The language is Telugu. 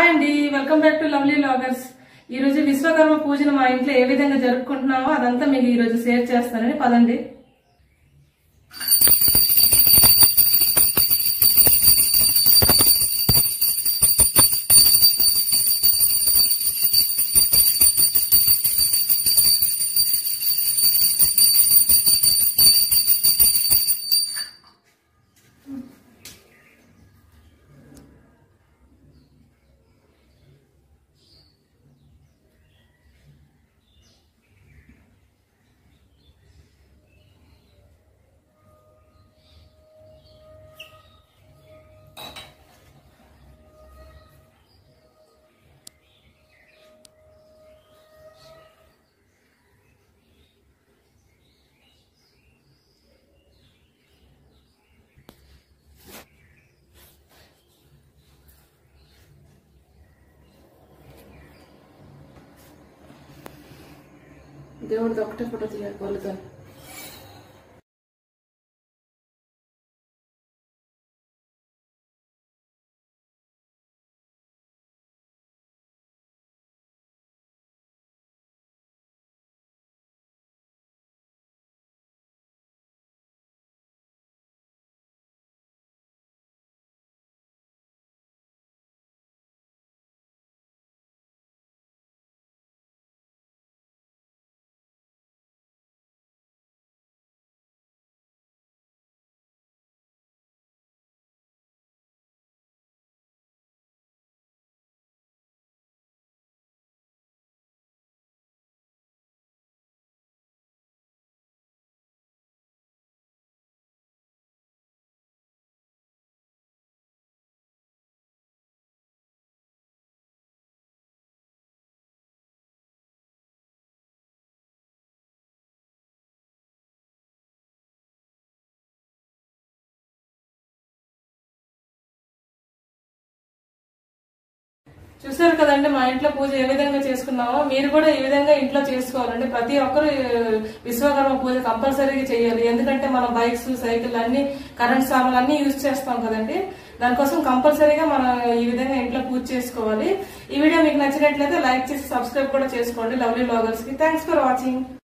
అండి welcome back to lovely loggers ఈ రోజు విశ్వకర్మ పూజను మా ఇంట్లో ఏ విధంగా జరుపుకుంటున్నామో అదంతా మీకు ఈ రోజు షేర్ చేస్తానని పదండి దేవుడిది ఒకటే ఫోటో తీయాలి వాళ్ళతో చూసారు కదండి మా ఇంట్లో పూజ ఏ విధంగా చేసుకున్నామో మీరు కూడా ఈ విధంగా ఇంట్లో చేసుకోవాలండి ప్రతి ఒక్కరు ఆ, విశ్వకర్మ పూజ కంపల్సరీగా చేయాలి ఎందుకంటే మనం బైక్స్ సైకిల్ అన్ని కరెంట్ సామాన్లు అన్ని యూజ్ చేస్తాం కదండి దానికోసం కంపల్సరీగా మనం ఈ విధంగా ఇంట్లో పూజ చేసుకోవాలి ఈ వీడియో మీకు నచ్చినట్లయితే లైక్ చేసి సబ్స్క్రైబ్ కూడా చేసుకోండి లవ్లీ బ్లాగర్స్ కి థ్యాంక్స్ ఫర్ వాచింగ్